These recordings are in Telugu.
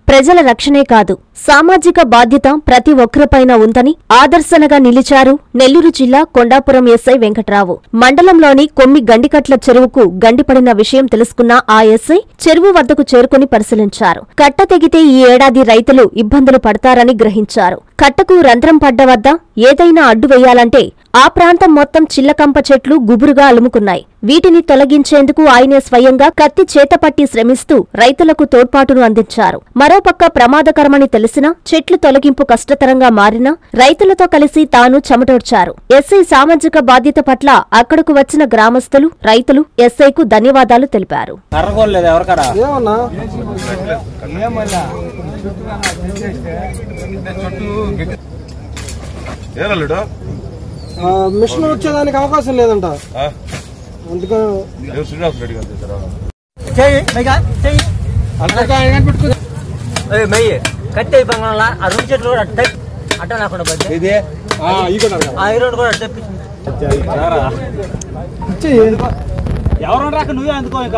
ప్రజల రక్షణే కాదు సామాజిక బాధ్యత ప్రతి ఒక్కరిపైన ఉందని ఆదర్శనగా నిలిచారు నెల్లూరు జిల్లా కొండాపురం ఎస్ఐ వెంకట్రావు మండలంలోని కొమ్మి గండికట్ల చెరువుకు గండిపడిన విషయం తెలుసుకున్న ఆ ఎస్ఐ చెరువు వద్దకు చేరుకుని పరిశీలించారు కట్ట తెగితే ఈ ఏడాది రైతులు ఇబ్బందులు పడతారని గ్రహించారు కట్టకు రంధ్రం పడ్డ వద్ద ఏదైనా అడ్డు వేయాలంటే ఆ ప్రాంతం మొత్తం చిల్లకంప చెట్లు గుబురుగా అలుముకున్నాయి వీటిని తొలగించేందుకు ఆయనే స్వయంగా కత్తి చేతపట్టి శ్రమిస్తూ రైతులకు తోడ్పాటును అందించారు మరోపక్క ప్రమాదకరమని తెలిసినా చెట్లు తొలగింపు కష్టతరంగా మారినా రైతులతో కలిసి తాను చెమటోడ్చారు ఎస్ఐ సామాజిక బాధ్యత పట్ల అక్కడకు వచ్చిన గ్రామస్తులు రైతులు ఎస్ఐకు ధన్యవాదాలు తెలిపారు కర్రగోలేదు ఎవరికడా ఏమన్నా ఏరల్లుడు ఆ, మిషన్ వచ్చేదానికి అవకాశం లేదంట అందుకని ఏం శ్రీనివాస్ రెడ్డి గారు చేశారా చెయ్యి మెయ్య చెయ్యి ఏయ్, మెయ్యి కత్తి అయిపోయిన ఆ రెండు చెట్లు కూడా అట్ట అట్ట లేకుండా పోతే ఇది ఆ ఈ రోడ్డు కూడా అట్ట తెప్పించింది ఎవరు రాక నువ్వే అందుకో ఇంకా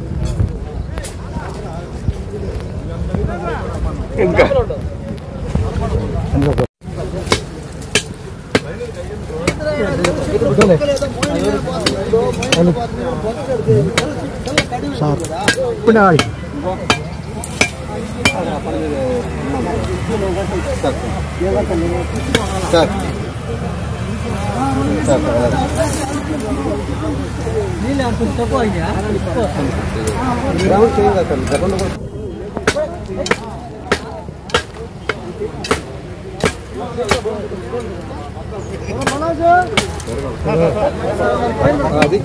అది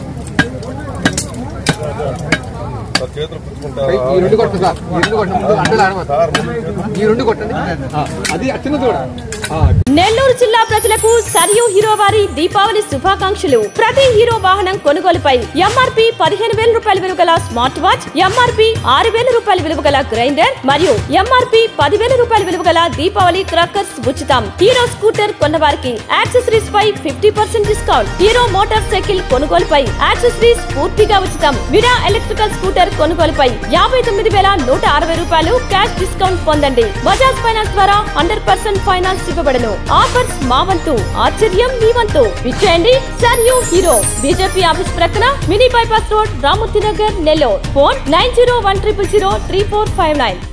సార్ చేతులు పుచ్చుకుంటా ఈ రెండు కొట్టు సార్ ఈ రెండు కొట్టు ముందు అడ్డలు ఆడమా సార్ ముందు చేతులు ఈ రెండు కొట్టండి ఆ, అది చిన్నది కూడా ఆ, నెల్లూరు జిల్లా ప్రజలకు సరియు హీరో వారి దీపావళి శుభాకాంక్షలు ప్రతి హీరో వాహనం కొనుగోలుపై ఎంఆర్పి పదిహేను వేల రూపాయల విలువ గల స్మార్ట్ వాచ్ ఎంఆర్పి ఆరు వేల రూపాయల విలువ గల గ్రైండర్ మరియు ఎంఆర్పి పదివేల రూపాయల విలువ గల దీపావళి క్రాకర్స్ ఉచితం హీరో స్కూటర్ కొన్నవారికి యాక్సెసరీస్ పై fifty percent discount Hero motorcycle కొనుగోలుపై యాక్సెసరీస్ పూర్తిగా ఉచితం విరా ఎలక్ట్రికల్ స్కూటర్ కొనుగోలుపై యాభై తొమ్మిది వేల నూట అరవై రూపాయలు క్యాష్ డిస్కౌంట్ పొందండి బజాజ్ ఫైనాన్స్ ద్వారా హండ్రెడ్ పర్సెంట్ ఫైనాన్స్ ఇవ్వబడను ఆఫర్స్ మా వంతు ఆశ్చర్యం మీ వంతు విచ్చేయండి సర్ యూ హీరో బీజేపీ ఆఫీస్ ప్రక్కన mini bypass road Ramurthy Nagar Nellore phone nine zero one triple zero three four five nine